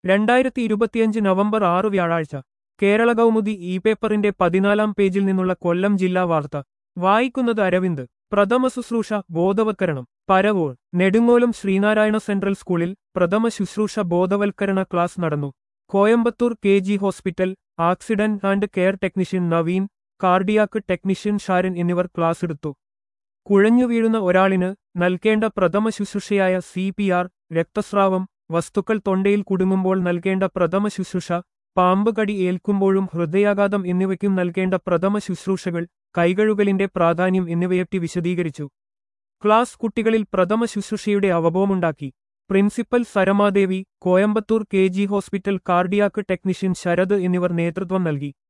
രണ്ടായിരത്തി ഇരുപത്തിയഞ്ച് നവംബർ ആറ് വ്യാഴാഴ്ച കേരള കൗമുദി ഇ പേപ്പറിന്റെ പതിനാലാം പേജിൽ നിന്നുള്ള കൊല്ലം ജില്ലാ വാർത്ത വായിക്കുന്നത് അരവിന്ദ് പ്രഥമ ശുശ്രൂഷ ബോധവൽക്കരണം പരവൂർ നെടുങ്ങോലം ശ്രീനാരായണ സെൻട്രൽ സ്കൂളിൽ പ്രഥമ ശുശ്രൂഷ ബോധവൽക്കരണ ക്ലാസ് നടന്നു Coimbatore K G hospital accident and care technician Naveen cardiac technician Sharon എന്നിവർ ക്ലാസ് എടുത്തു കുഴഞ്ഞു വീഴുന്ന ഒരാളിന് നൽകേണ്ട പ്രഥമ ശുശ്രൂഷയായ സി പി ആർ രക്തസ്രാവം വസ്തുക്കൾ തൊണ്ടയിൽ കുടുങ്ങുമ്പോൾ നൽകേണ്ട പ്രഥമ ശുശ്രൂഷ പാമ്പ് കടി ഏൽക്കുമ്പോഴും ഹൃദയാഘാതം എന്നിവയ്ക്കും നൽകേണ്ട പ്രഥമ ശുശ്രൂഷകൾ കൈകഴുകലിന്റെ പ്രാധാന്യം എന്നിവയൊട്ടി വിശദീകരിച്ചു ക്ലാസ് കുട്ടികളിൽ പ്രഥമ ശുശ്രൂഷയുടെ അവബോധമുണ്ടാക്കി principal Saramadevi Coimbatore K G hospital cardiac technician Sarath എന്നിവർ നേതൃത്വം നൽകി